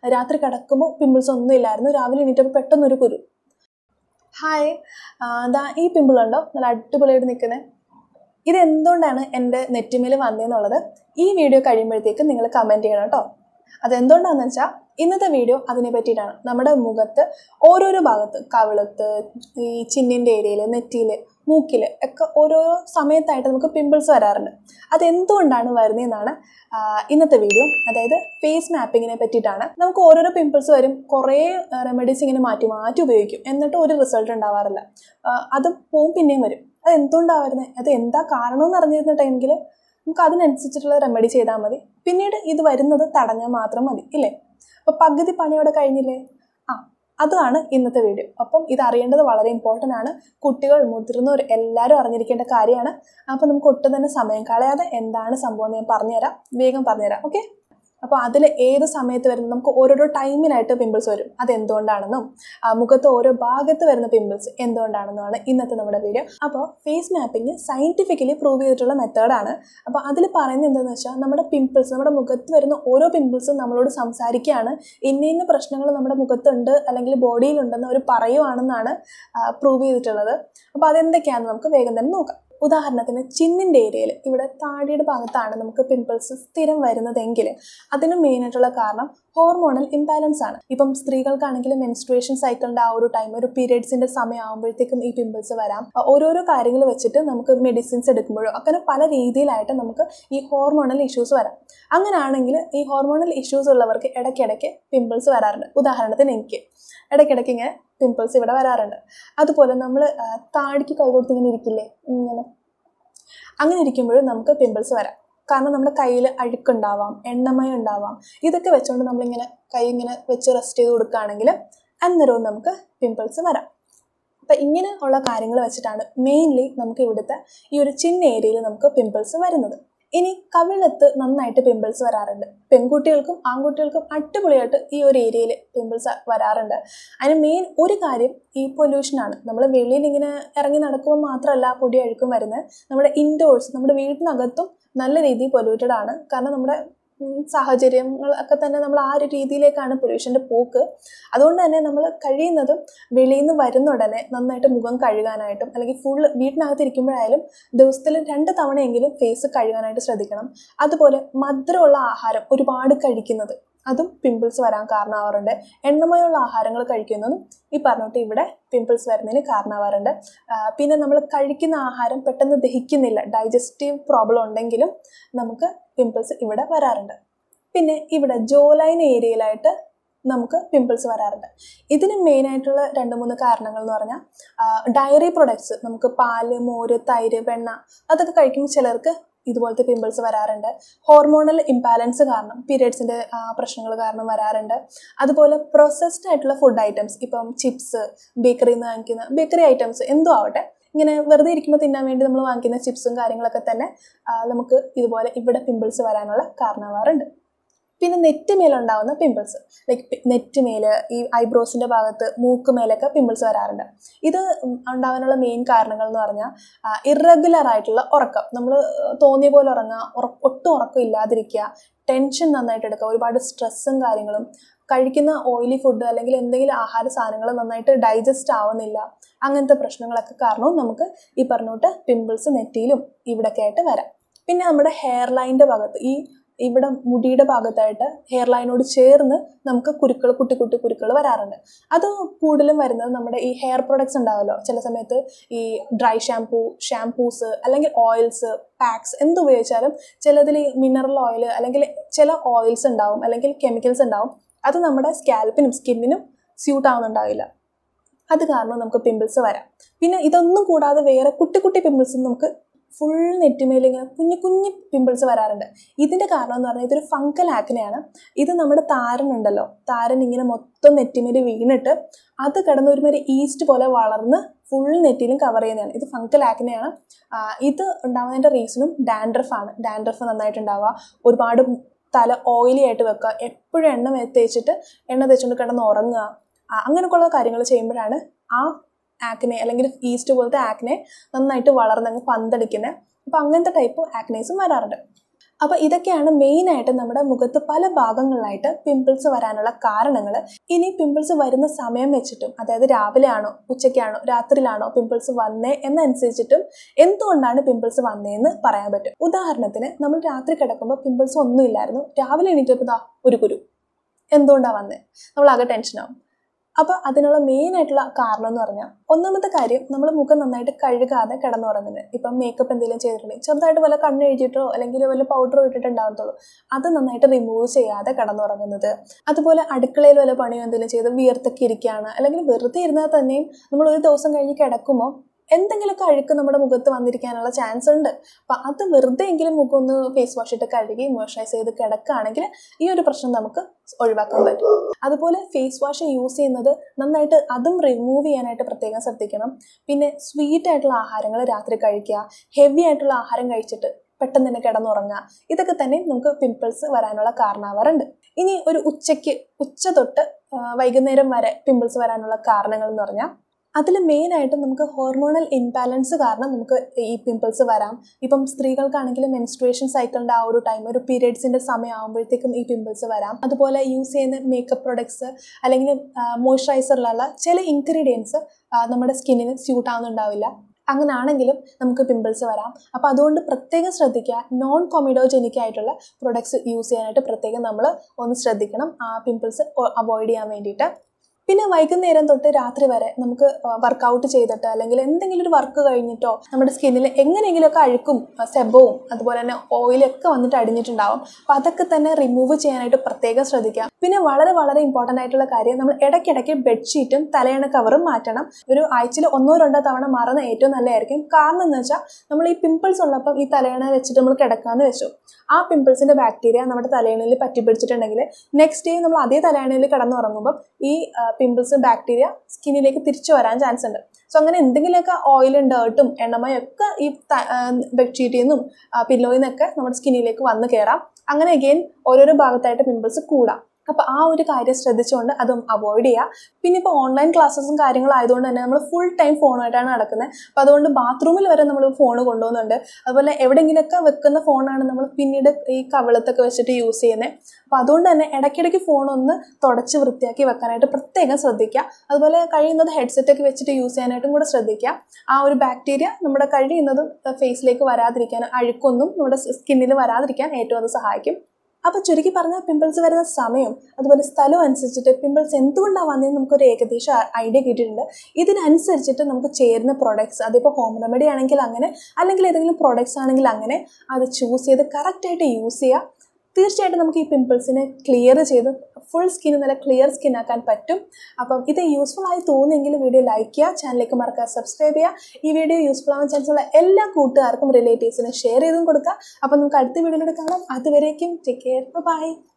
രാത്രി കിടക്കുമ്പോൾ പിമ്പിൾസ് ഒന്നും ഇല്ലായിരുന്നു രാവിലെ എണീറ്റപ്പോൾ പെട്ടെന്നൊരു കുരു ഹായ് ദാ ഈ പിമ്പിൾ ഉണ്ടോ നല്ല അടിപൊളിയായിട്ട് നിൽക്കുന്നത് ഇത് എന്തുകൊണ്ടാണ് എൻ്റെ നെറ്റിമേൽ വന്നതെന്നുള്ളത് ഈ വീഡിയോ കഴിയുമ്പോഴത്തേക്ക് നിങ്ങൾ കമൻറ്റ് ചെയ്യണം കേട്ടോ അതെന്തുകൊണ്ടാണെന്ന് വെച്ചാൽ ഇന്നത്തെ വീഡിയോ അതിനെ പറ്റിയിട്ടാണ് നമ്മുടെ മുഖത്ത് ഓരോരോ ഭാഗത്ത് കവിളത്ത് ഈ ചിന്നിൻ്റെ ഏരിയയിൽ നെറ്റിയിൽ മൂക്കിൽ ഒക്കെ ഓരോ സമയത്തായിട്ട് നമുക്ക് പിമ്പിൾസ് വരാറുണ്ട് അതെന്തുകൊണ്ടാണ് വരുന്നതെന്നാണ് ആ, ഇന്നത്തെ വീഡിയോ അതായത് ഫേസ് മാപ്പിങ്ങിനെ പറ്റിയിട്ടാണ് നമുക്ക് ഓരോരോ പിമ്പിൾസ് വരും കുറേ റെമഡീസ് ഇങ്ങനെ മാറ്റി മാറ്റി ഉപയോഗിക്കും എന്നിട്ട് ഒരു റിസൾട്ട് ഉണ്ടാവാറില്ല ആ, അത് പോവും പിന്നെയും വരും അത് എന്തുകൊണ്ടാണ് വരുന്നത് അത് എന്താ കാരണം എന്ന് അറിഞ്ഞിരുന്നിട്ടെങ്കിൽ നമുക്ക് അതിനനുസരിച്ചിട്ടുള്ള റെമഡി ചെയ്താൽ മതി പിന്നീട് ഇത് വരുന്നത് തടഞ്ഞാൽ മാത്രം മതി ഇല്ലേ അപ്പോൾ പകുതി പണിയോടെ കഴിഞ്ഞില്ലേ ആ അതാണ് ഇന്നത്തെ വീഡിയോ അപ്പം ഇത് അറിയേണ്ടത് വളരെ ഇമ്പോർട്ടൻ്റ് ആണ് കുട്ടികൾ മുതിർന്നവർ എല്ലാവരും അറിഞ്ഞിരിക്കേണ്ട കാര്യമാണ് അപ്പോൾ നമുക്ക് ഒട്ടും തന്നെ സമയം കളയാതെ എന്താണ് സംഭവം എന്ന് ഞാൻ പറഞ്ഞുതരാം വേഗം പറഞ്ഞുതരാം ഓക്കെ അപ്പോൾ അതിൽ ഏത് സമയത്ത് വരുന്ന നമുക്ക് ഓരോരോ ടൈമിലായിട്ട് പിമ്പിൾസ് വരും അതെന്തുകൊണ്ടാണെന്നും ആ, മുഖത്ത് ഓരോ ഭാഗത്ത് വരുന്ന പിമ്പിൾസ് എന്തുകൊണ്ടാണെന്നുമാണ് ഇന്നത്തെ നമ്മുടെ വീഡിയോ അപ്പോൾ ഫേസ് മാപ്പിംഗ് സയൻറ്റിഫിക്കലി പ്രൂവ് ചെയ്തിട്ടുള്ള മെത്തേഡാണ് അപ്പോൾ അതിൽ പറയുന്നത് എന്താണെന്ന് വെച്ചാൽ നമ്മുടെ പിമ്പിൾസ് നമ്മുടെ മുഖത്ത് വരുന്ന ഓരോ പിമ്പിൾസും നമ്മളോട് സംസാരിക്കുകയാണ് ഇന്ന ഇന്ന പ്രശ്നങ്ങൾ നമ്മുടെ മുഖത്തുണ്ട് അല്ലെങ്കിൽ ബോഡിയിലുണ്ടെന്ന് അവർ പറയുവാണെന്നാണ് പ്രൂവ് ചെയ്തിട്ടുള്ളത് അപ്പോൾ അതെന്തൊക്കെയാണെന്ന് നമുക്ക് വേഗം തന്നെ നോക്കാം ഉദാഹരണത്തിന് ചിന്നിൻ്റെ ഏരിയയിൽ ഇവിടെ താടിയുടെ ഭാഗത്താണ് നമുക്ക് പിമ്പിൾസ് സ്ഥിരം വരുന്നതെങ്കിൽ അതിന് മെയിനായിട്ടുള്ള കാരണം ഹോർമോണൽ ഇംബാലൻസ് ആണ് ഇപ്പം സ്ത്രീകൾക്കാണെങ്കിൽ മെൻസ്ട്രുവേഷൻ സൈക്കിളിൻ്റെ ആ ഒരു ടൈം ഒരു പീരിയഡ്സിൻ്റെ സമയം ആകുമ്പോഴത്തേക്കും ഈ പിമ്പിൾസ് വരാം അഹ് ഓരോരോ കാര്യങ്ങൾ വെച്ചിട്ട് നമുക്ക് മെഡിസിൻസ് എടുക്കുമ്പോഴോ അങ്ങനെ പല രീതിയിലായിട്ട് നമുക്ക് ഈ ഹോർമോണൽ ഇഷ്യൂസ് വരാം അങ്ങനെയാണെങ്കിൽ ഈ ഹോർമോണൽ ഇഷ്യൂസ് ഉള്ളവർക്ക് ഇടയ്ക്കിടയ്ക്ക് പിമ്പിൾസ് വരാറുണ്ട് ഉദാഹരണത്തിന് എനിക്ക് ഇടയ്ക്കിടയ്ക്ക് ഇങ്ങനെ പിമ്പിൾസ് ഇവിടെ വരാറുണ്ട് അതുപോലെ നമ്മൾ താടിക്ക് കൈ കൊടുത്ത് ഇങ്ങനെ ഇരിക്കില്ലേ ഇങ്ങനെ അങ്ങനെ ഇരിക്കുമ്പോഴും നമുക്ക് പിമ്പിൾസ് വരാം കാരണം നമ്മുടെ കയ്യിൽ അഴുക്കുണ്ടാവാം എണ്ണമയം ഉണ്ടാവാം ഇതൊക്കെ വെച്ചുകൊണ്ട് നമ്മളിങ്ങനെ കൈ ഇങ്ങനെ വെച്ച് റെസ്റ്റ് ചെയ്ത് കൊടുക്കുകയാണെങ്കിൽ അന്നേരവും നമുക്ക് പിമ്പിൾസ് വരാം അപ്പം ഇങ്ങനെ ഉള്ള കാര്യങ്ങൾ വെച്ചിട്ടാണ് മെയിൻലി നമുക്ക് ഇവിടുത്തെ ഈ ഒരു ചിന്ന ഏരിയയിൽ നമുക്ക് പിമ്പിൾസ് വരുന്നത് ഇനി കവിളത്ത് നന്നായിട്ട് പിമ്പിൾസ് വരാറുണ്ട് പെൺകുട്ടികൾക്കും ആൺകുട്ടികൾക്കും അടിപൊളിയായിട്ട് ഈ ഒരു ഏരിയയിൽ പിമ്പിൾസ് വരാറുണ്ട് അതിന് മെയിൻ ഒരു കാര്യം ഈ പൊല്യൂഷനാണ് നമ്മൾ വെളിയിൽ ഇങ്ങനെ ഇറങ്ങി നടക്കുമ്പോൾ മാത്രമല്ല പൊടി അഴുക്കും വരുന്നത് നമ്മുടെ ഇൻഡോഴ്സ് നമ്മുടെ വീടിനകത്തും നല്ല രീതിയിൽ പൊല്യൂട്ടഡ് ആണ് കാരണം നമ്മുടെ ഉം, സാഹചര്യങ്ങൾ ഒക്കെ തന്നെ നമ്മൾ ആ ഒരു രീതിയിലേക്കാണ് പൊല്യൂഷൻ്റെ പോക്ക് അതുകൊണ്ട് തന്നെ നമ്മൾ കഴിയുന്നതും വെളിയിൽ നിന്ന് വരുന്ന ഉടനെ നന്നായിട്ട് മുഖം കഴുകാനായിട്ടും അല്ലെങ്കിൽ ഫുൾ വീട്ടിനകത്ത് ഇരിക്കുമ്പോഴായാലും ദിവസത്തിൽ രണ്ട് തവണയെങ്കിലും ഫേസ് കഴുകാനായിട്ട് ശ്രദ്ധിക്കണം അതുപോലെ മധുരമുള്ള ആഹാരം ഒരുപാട് കഴിക്കുന്നത് അതും പിമ്പിൾസ് വരാൻ കാരണമാവാറുണ്ട് എണ്ണമയമുള്ള ആഹാരങ്ങൾ കഴിക്കുന്നതും ഈ പറഞ്ഞിട്ട് ഇവിടെ പിമ്പിൾസ് വരുന്നതിന് കാരണമാവാറുണ്ട് ആ, പിന്നെ നമ്മൾ കഴിക്കുന്ന ആഹാരം പെട്ടെന്ന് ദഹിക്കുന്നില്ല ഡൈജസ്റ്റീവ് പ്രോബ്ലം ഉണ്ടെങ്കിലും നമുക്ക് പിമ്പിൾസ് ഇവിടെ വരാറുണ്ട് പിന്നെ ഇവിടെ ജോലൈൻ ഏരിയയിലായിട്ട് നമുക്ക് പിമ്പിൾസ് വരാറുണ്ട് ഇതിന് മെയിനായിട്ടുള്ള രണ്ട് മൂന്ന് കാരണങ്ങൾ എന്ന് പറഞ്ഞാൽ ഡയറി പ്രൊഡക്ട്സ് നമുക്ക് പാല് മോര് തൈര് വെണ്ണ അതൊക്കെ കഴിക്കുമ്പോൾ ചിലർക്ക് ഇതുപോലത്തെ പിമ്പിൾസ് വരാറുണ്ട് ഹോർമോണൽ ഇംബാലൻസ് കാരണം പീരിയഡ്സിൻ്റെ പ്രശ്നങ്ങൾ കാരണം വരാറുണ്ട് അതുപോലെ പ്രോസസ്ഡ് ആയിട്ടുള്ള ഫുഡ് ഐറ്റംസ് ഇപ്പം ചിപ്സ് ബേക്കറിയിൽ നിന്ന് വാങ്ങിക്കുന്ന ബേക്കറി ഐറ്റംസ് എന്തോ ആവട്ടെ ഇങ്ങനെ വെറുതെ ഇരിക്കുമ്പോൾ തിന്നാൻ വേണ്ടി നമ്മൾ വാങ്ങിക്കുന്ന ചിപ്സും കാര്യങ്ങളൊക്കെ തന്നെ ആ, നമുക്ക് ഇതുപോലെ ഇവിടെ പിമ്പിൾസ് വരാനുള്ള കാരണമാവാറുണ്ട് പിന്നെ നെറ്റ് മേലുണ്ടാവുന്ന പിമ്പിൾസ് ലൈക്ക് നെറ്റ് മേല് ഈ ഐബ്രോസിൻ്റെ ഭാഗത്ത് മൂക്ക് മേലൊക്കെ പിമ്പിൾസ് വരാറുണ്ട് ഇത് ഉണ്ടാവാനുള്ള മെയിൻ കാരണങ്ങൾ എന്ന് പറഞ്ഞാൽ ഇറഗുലർ ആയിട്ടുള്ള ഉറക്കം നമ്മൾ തോന്നിയ പോലെ ഉറങ്ങുക ഉറ- ഒട്ടും ഉറക്കം ഇല്ലാതിരിക്കുക ടെൻഷൻ നന്നായിട്ട് എടുക്കുക ഒരുപാട് സ്ട്രെസ്സും കാര്യങ്ങളും കഴിക്കുന്ന ഓയിലി ഫുഡ് അല്ലെങ്കിൽ എന്തെങ്കിലും ആഹാര സാധനങ്ങൾ നന്നായിട്ട് ഡൈജസ്റ്റ് ആവുന്നില്ല അങ്ങനത്തെ പ്രശ്നങ്ങളൊക്കെ കാരണവും നമുക്ക് ഈ പറഞ്ഞോട്ട് പിമ്പിൾസ് നെറ്റിയിലും ഇവിടെയൊക്കെ ആയിട്ട് വരാം പിന്നെ നമ്മുടെ ഹെയർ ലൈൻ്റെ ഭാഗത്ത് ഈ ഇവിടെ മുടിയുടെ ഭാഗത്തായിട്ട് ഹെയർ ലൈനോട് ചേർന്ന് നമുക്ക് കുരുക്കൾ കുട്ടി കുട്ടി കുരുക്കൾ വരാറുണ്ട് അത് കൂടുതലും വരുന്നത് നമ്മുടെ ഈ ഹെയർ പ്രൊഡക്ട്സ് ഉണ്ടാവുമല്ലോ ചില സമയത്ത് ഈ ഡ്രൈ ഷാംപൂ ഷാംപൂസ് അല്ലെങ്കിൽ ഓയിൽസ് പാക്സ് എന്തുപയോഗിച്ചാലും ചിലതിൽ മിനറൽ ഓയിൽ അല്ലെങ്കിൽ ചില ഓയിൽസ് ഉണ്ടാവും അല്ലെങ്കിൽ കെമിക്കൽസ് ഉണ്ടാവും അത് നമ്മുടെ സ്കാൽപ്പിനും സ്കിന്നിനും സ്യൂട്ട് ആവുന്നുണ്ടാവില്ല അത് കാരണം നമുക്ക് പിമ്പിൾസ് വരാം പിന്നെ ഇതൊന്നും കൂടാതെ വേറെ കുട്ടി കുട്ടി പിമ്പിൾസ് നമുക്ക് ഫുൾ നെറ്റിമേൽ ഇങ്ങനെ കുഞ്ഞു കുഞ്ഞു പിമ്പിൾസ് വരാറുണ്ട് ഇതിൻ്റെ കാരണം എന്ന് പറഞ്ഞാൽ ഇതൊരു ഫംഗൽ ആക്നെയാണ് ഇത് നമ്മുടെ താരൻ ഉണ്ടല്ലോ താരൻ ഇങ്ങനെ മൊത്തം നെറ്റിമേൽ വീണിട്ട് അത് കിടന്ന് ഒരുമാതിരി ഈസ്റ്റ് പോലെ വളർന്ന് ഫുൾ നെറ്റിലും കവർ ചെയ്യുന്നതാണ് ഇത് ഫംഗൽ ആക്നെയാണ് ആ, ഇത് ഉണ്ടാവുന്നതിൻ്റെ റീസണും ഡാൻഡ്രഫ് ആണ് ഡാൻഡ്രഫ് നന്നായിട്ട് ഉണ്ടാവുക ഒരുപാട് തല ഓയിലി ആയിട്ട് വെക്കുക എപ്പോഴും എണ്ണ വേ- തേച്ചിട്ട് എണ്ണ തേച്ചുകൊണ്ട് കിടന്ന് ഉറങ്ങുക ആ, അങ്ങനെയൊക്കെയുള്ള കാര്യങ്ങൾ ചെയ്യുമ്പോഴാണ് ആ ആക്നെ അല്ലെങ്കിൽ ഈസ്റ്റ് പോലത്തെ ആക്നെ നന്നായിട്ട് വളർന്നങ്ങ് പന്തടിക്കുന്നത് അപ്പോൾ അങ്ങനത്തെ ടൈപ്പ് ആക്നേസും വരാറുണ്ട് അപ്പോൾ ഇതൊക്കെയാണ് മെയിനായിട്ട് നമ്മുടെ മുഖത്ത് പല ഭാഗങ്ങളിലായിട്ട് പിമ്പിൾസ് വരാനുള്ള കാരണങ്ങൾ ഇനി പിമ്പിൾസ് വരുന്ന സമയം വെച്ചിട്ടും അതായത് രാവിലെ ആണോ ഉച്ചയ്ക്കാണോ രാത്രിയിലാണോ പിമ്പിൾസ് വന്നേ എന്നനുസരിച്ചിട്ടും എന്തുകൊണ്ടാണ് പിമ്പിൾസ് വന്നതെന്ന് പറയാൻ പറ്റും ഉദാഹരണത്തിന് നമ്മൾ രാത്രി കിടക്കുമ്പോൾ പിമ്പിൾസ് ഒന്നും ഇല്ലായിരുന്നു രാവിലെ എണീറ്റപ്പോൾ ദാ ഒരു കുരു എന്തുകൊണ്ടാണ് വന്നത് നമ്മൾ ആകെ ടെൻഷനാവും അപ്പോൾ അതിനുള്ള മെയിൻ ആയിട്ടുള്ള കാരണം എന്ന് പറഞ്ഞാൽ ഒന്നാമത്തെ കാര്യം നമ്മൾ മുഖം നന്നായിട്ട് കഴുകാതെ കിടന്നുറങ്ങുന്നത് ഇപ്പം മേക്കപ്പ് എന്തെങ്കിലും ചെയ്തിട്ടുണ്ടെങ്കിൽ ചെറുതായിട്ട് വല്ല കണ്ണ് എഴുതിയിട്ടോ അല്ലെങ്കിൽ വല്ല പൗഡറോ ഇട്ടിട്ടുണ്ടാകത്തുള്ളൂ അത് നന്നായിട്ട് റിമൂവ് ചെയ്യാതെ കിടന്നുറങ്ങുന്നത് അതുപോലെ അടുക്കളയിൽ വല്ല പണിയോ എന്തെങ്കിലും ചെയ്ത് വിയർത്തൊക്കെ ഇരിക്കുകയാണ് അല്ലെങ്കിൽ വെറുതെ ഇരുന്നാൽ തന്നെയും നമ്മൾ ഒരു ദിവസം കഴിഞ്ഞ് കിടക്കുമ്പോൾ എന്തെങ്കിലുമൊക്കെ അഴുക്ക് നമ്മുടെ മുഖത്ത് വന്നിരിക്കാനുള്ള ചാൻസ് ഉണ്ട് അപ്പം അത് വെറുതെ എങ്കിലും മുഖം ഒന്ന് ഫേസ് വാഷ് ഇട്ട് കഴുകി മോയ്സ്ചറൈസ് ചെയ്ത് കിടക്കുകയാണെങ്കിൽ ഈ ഒരു പ്രശ്നം നമുക്ക് ഒഴിവാക്കാൻ പറ്റും അതുപോലെ ഫേസ് വാഷ് യൂസ് ചെയ്യുന്നത് നന്നായിട്ട് അതും റിമൂവ് ചെയ്യാനായിട്ട് പ്രത്യേകം ശ്രദ്ധിക്കണം പിന്നെ സ്വീറ്റ് ആയിട്ടുള്ള ആഹാരങ്ങൾ രാത്രി കഴിക്കുക ഹെവി ആയിട്ടുള്ള ആഹാരം കഴിച്ചിട്ട് പെട്ടെന്ന് തന്നെ കിടന്നുറങ്ങുക ഇതൊക്കെ തന്നെ നമുക്ക് പിമ്പിൾസ് വരാനുള്ള കാരണമാവാറുണ്ട് ഇനി ഒരു ഉച്ചയ്ക്ക് ഉച്ച തൊട്ട് വൈകുന്നേരം വരെ പിമ്പിൾസ് വരാനുള്ള കാരണങ്ങൾ എന്ന് പറഞ്ഞാൽ അതിൽ മെയിനായിട്ട് നമുക്ക് ഹോർമോണൽ ഇംബാലൻസ് കാരണം നമുക്ക് ഈ പിമ്പിൾസ് വരാം ഇപ്പം സ്ത്രീകൾക്കാണെങ്കിൽ മെൻസ്ട്രുവേഷൻ സൈക്കിളിൻ്റെ ആ ഒരു ടൈം ഒരു പീരിയഡ്സിൻ്റെ സമയം ആകുമ്പോഴത്തേക്കും ഈ പിമ്പിൾസ് വരാം അതുപോലെ യൂസ് ചെയ്യുന്ന മേക്കപ്പ് പ്രൊഡക്ട്സ് അല്ലെങ്കിൽ മോയ്സ്ചറൈസറിലുള്ള ചില ഇൻഗ്രീഡിയൻസ് നമ്മുടെ സ്കിന്നിന് സ്യൂട്ട് ആവുന്നുണ്ടാവില്ല അങ്ങനാണെങ്കിലും നമുക്ക് പിമ്പിൾസ് വരാം അപ്പോൾ അതുകൊണ്ട് പ്രത്യേകം ശ്രദ്ധിക്കുക നോൺ കൊമിഡോജെനിക് ആയിട്ടുള്ള പ്രൊഡക്ട്സ് യൂസ് ചെയ്യാനായിട്ട് പ്രത്യേകം നമ്മൾ ഒന്ന് ശ്രദ്ധിക്കണം ആ പിമ്പിൾസ് അവോയ്ഡ് ചെയ്യാൻ വേണ്ടിയിട്ട് പിന്നെ വൈകുന്നേരം തൊട്ട് രാത്രി വരെ നമുക്ക് വർക്കൗട്ട് ചെയ്തിട്ട് അല്ലെങ്കിൽ എന്തെങ്കിലും ഒരു വർക്ക് കഴിഞ്ഞിട്ടോ നമ്മുടെ സ്കിന്നിൽ എങ്ങനെയെങ്കിലുമൊക്കെ അഴുക്കും സെബവും അതുപോലെ തന്നെ ഓയിലൊക്കെ വന്നിട്ട് അടിഞ്ഞിട്ടുണ്ടാവും അപ്പോൾ അതൊക്കെ തന്നെ റിമൂവ് ചെയ്യാനായിട്ട് പ്രത്യേകം ശ്രദ്ധിക്കാം പിന്നെ വളരെ വളരെ ഇമ്പോർട്ടൻ്റ് ആയിട്ടുള്ള കാര്യം നമ്മൾ ഇടയ്ക്കിടയ്ക്ക് ബെഡ്ഷീറ്റും തലയണ കവറും മാറ്റണം ഒരു ആഴ്ചയിൽ ഒന്നോ രണ്ടോ തവണ മാറുന്ന ഏറ്റവും നല്ലതായിരിക്കും കാരണം എന്ന് വെച്ചാൽ നമ്മൾ ഈ പിമ്പിൾസ് ഉള്ളപ്പം ഈ തലയണ വെച്ചിട്ട് നമ്മൾ കിടക്കാമെന്ന് വെച്ചു ആ പിമ്പിൾസിൻ്റെ ബാക്ടീരിയ നമ്മുടെ തലയണയിൽ പറ്റി പിടിച്ചിട്ടുണ്ടെങ്കിൽ നെക്സ്റ്റ് ഡേ നമ്മൾ അതേ തലയണയിൽ കിടന്നുറങ്ങുമ്പോൾ ഈ പിമ്പിൾസ് ബാക്ടീരിയ സ്കിന്നിലേക്ക് തിരിച്ചു വരാൻ ചാൻസ് ഉണ്ട് സോ അങ്ങനെ എന്തെങ്കിലുമൊക്കെ ഓയിലും ഡേർട്ടും എണ്ണമയും ഒക്കെ ഈ ബെഡ്ഷീറ്റിൽ നിന്നും പില്ലോയിൽ നിന്നൊക്കെ നമ്മുടെ സ്കിന്നിലേക്ക് വന്ന് കയറാം അങ്ങനെ അഗെയിൻ ഓരോരോ ഭാഗത്തായിട്ട് പിമ്പിൾസ് കൂടാം അപ്പോൾ ആ ഒരു കാര്യം ശ്രദ്ധിച്ചുകൊണ്ട് അതും അവോയ്ഡ് ചെയ്യുക പിന്നെ ഇപ്പോൾ ഓൺലൈൻ ക്ലാസ്സസും കാര്യങ്ങളും ആയതുകൊണ്ട് തന്നെ നമ്മൾ ഫുൾ ടൈം ഫോണുമായിട്ടാണ് നടക്കുന്നത് അപ്പോൾ അതുകൊണ്ട് ബാത്റൂമിൽ വരെ നമ്മൾ ഫോൺ കൊണ്ടുപോകുന്നുണ്ട് അതുപോലെ എവിടെയെങ്കിലുമൊക്കെ വെക്കുന്ന ഫോണാണ് നമ്മൾ പിന്നീട് ഈ കവിളത്തൊക്കെ വെച്ചിട്ട് യൂസ് ചെയ്യുന്നത് അപ്പോൾ അതുകൊണ്ട് തന്നെ ഇടയ്ക്കിടയ്ക്ക് ഫോൺ ഒന്ന് തുടച്ച് വൃത്തിയാക്കി വെക്കാനായിട്ട് പ്രത്യേകം ശ്രദ്ധിക്കുക അതുപോലെ കഴിയുന്നത് ഹെഡ്സെറ്റൊക്കെ വെച്ചിട്ട് യൂസ് ചെയ്യാനായിട്ടും കൂടെ ശ്രദ്ധിക്കുക ആ ഒരു ബാക്ടീരിയ നമ്മുടെ കഴിയുന്നതും ഫേസിലേക്ക് വരാതിരിക്കാൻ അഴുക്കൊന്നും നമ്മുടെ സ്കിന്നിൽ വരാതിരിക്കാൻ ഏറ്റവും അത് സഹായിക്കും അപ്പോൾ ചുരുക്കി പറഞ്ഞാൽ പിമ്പിൾസ് വരുന്ന സമയം അതുപോലെ സ്ഥലം അനുസരിച്ചിട്ട് പിമ്പിൾസ് എന്തുകൊണ്ടാണ് വന്നതെന്ന് നമുക്കൊരു ഏകദേശം ഐഡിയ കിട്ടിയിട്ടുണ്ട് ഇതിനനുസരിച്ചിട്ട് നമുക്ക് ചേരുന്ന പ്രൊഡക്ട്സ് അതിപ്പോൾ ഹോം റെമഡി ആണെങ്കിൽ അങ്ങനെ അല്ലെങ്കിൽ ഏതെങ്കിലും പ്രൊഡക്ട്സ് ആണെങ്കിൽ അങ്ങനെ അത് ചൂസ് ചെയ്ത് കറക്റ്റായിട്ട് യൂസ് ചെയ്യുക തീർച്ചയായിട്ടും നമുക്ക് ഈ പിമ്പിൾസിനെ ക്ലിയർ ചെയ്ത് ഫുൾ സ്കിൻ നല്ല ക്ലിയർ സ്കിൻ ആക്കാൻ പറ്റും അപ്പം ഇത് യൂസ്ഫുൾ ആയി തോന്നുമെങ്കിൽ വീഡിയോ ലൈക്ക് ചെയ്യുക ചാനലിലേക്ക് മറക്കുക സബ്സ്ക്രൈബ് ചെയ്യുക ഈ വീഡിയോ യൂസ്ഫുൾ ആവാൻ ചാൻസ് ഉള്ള എല്ലാ കൂട്ടുകാർക്കും റിലേറ്റീവ്സിനും ഷെയർ ചെയ്തും കൊടുക്കുക അപ്പം നമുക്ക് അടുത്ത വീഡിയോയിലൂടെ കാണാം അതുവരേക്കും ടേക്ക് കെയർ ബൈ